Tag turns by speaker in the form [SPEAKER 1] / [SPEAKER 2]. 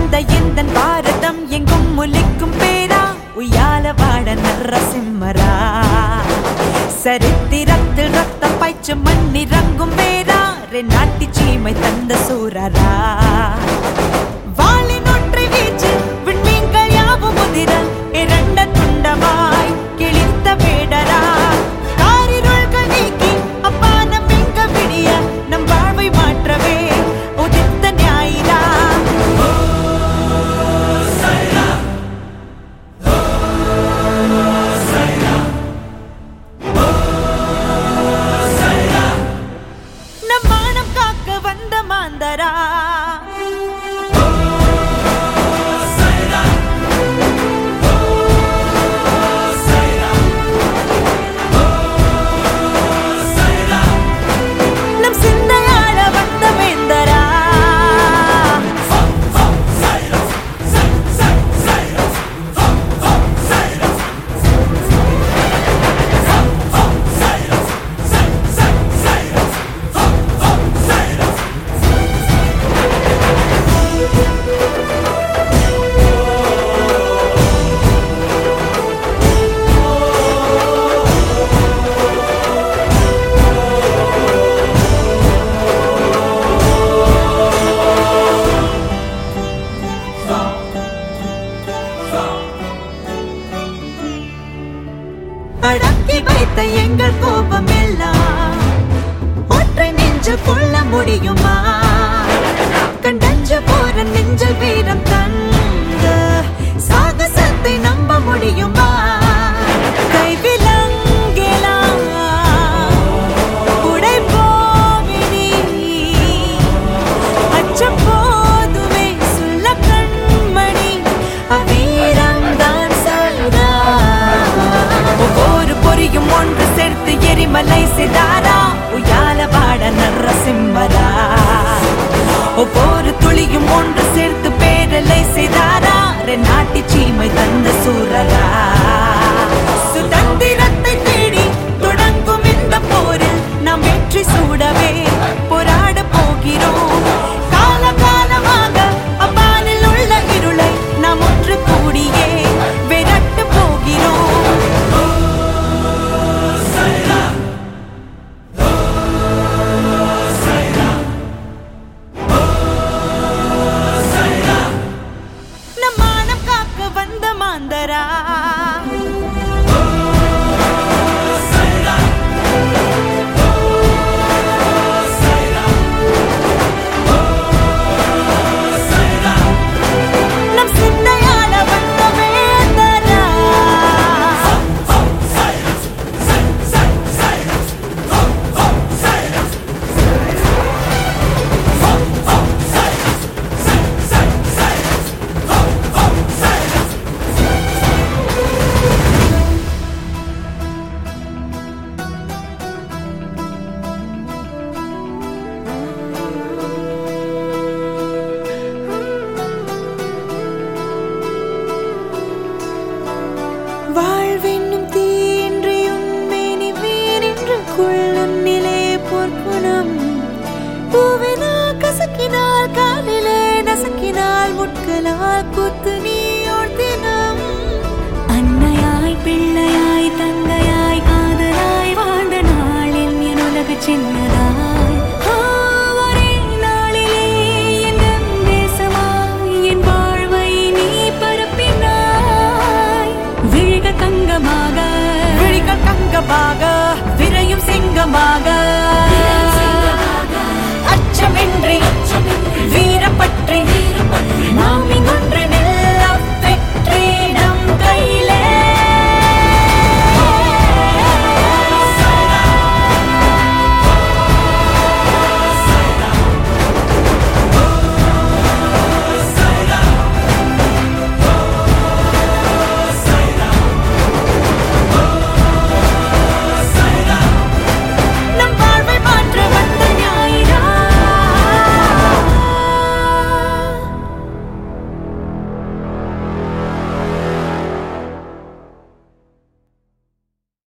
[SPEAKER 1] வந்த எந்த பாரதம் எங்கும் முலிக்கும் பேரா உய்யால வாட நரசிம்மரா சரித்திரத்தில் ரத்தம் பாய்ச்சு மண்ணிறங்கும் பேரா நாட்டி சீமை தந்த சூரரா வாளின் ஒற்றை வீச்சு விண்மீன்கள் யாவும் முதிர இரண்ட துண்டமாய் கிழித்த வேடரா காரிருள்கள் நீக்கி அப்பானம் எங்க விடிய நம் வாழ்வை மாற்றவே உதித்த ஞாயிறா நம் மானம் காக்க வந்த மாந்தரா நம் சிந்தையாள வந்த வேந்தரா அடக்கி வைத்த எங்கள் கோபம் எல்லாம் ஒற்றை நெஞ்சில் கொள்ள முடியுமா கண்டஞ்சு போற நெஞ்சில் வீரம் தந்த சாகசத்தை நம்ப முடியுமா கைவிலங்கெலாம் உடைப்போமினி அச்சம் போதுமே சொல்ல கண்மணி அவ்வீரம் தான் சொல்றா ஒவ்வொரு பொறியும் ஒன்று சேர்த்து எரிமலை சிதாரா உயால வாட நரசிம்மரா ஒவ்வொரு துளியும் ஒன்று சேர்த்து பேரலை செய்தாரா நாட்டி சீமை தந்த சூரரா சுதந்திரத்தை தேடி தொடங்கும் இந்த போரில் நாம் வெற்றி சூடவே போராட போகிறோம் கால காலமாக அப்பாலில் உள்ள இருளை நாம் ஒன்று கூடியே விரட்டு போகிறோம் நம் மானம் காக்க வந்த மாந்தரா நம் சிந்தையால வந்த வேந்தரா வாழ்வென்னும் தீன்றி உண்மேனி வீரென்று கொள்ளுன்னிலே பொற்குணம் பூவினா கசக்கினால் காலிலே நசக்கினால் முட்களால் குத்து நீ தினம்
[SPEAKER 2] அன்னையாய் பிள்ளையாய் தங்கையாய் காதலாய் வாழ்ந்த நாளில் என் உலக சின்ன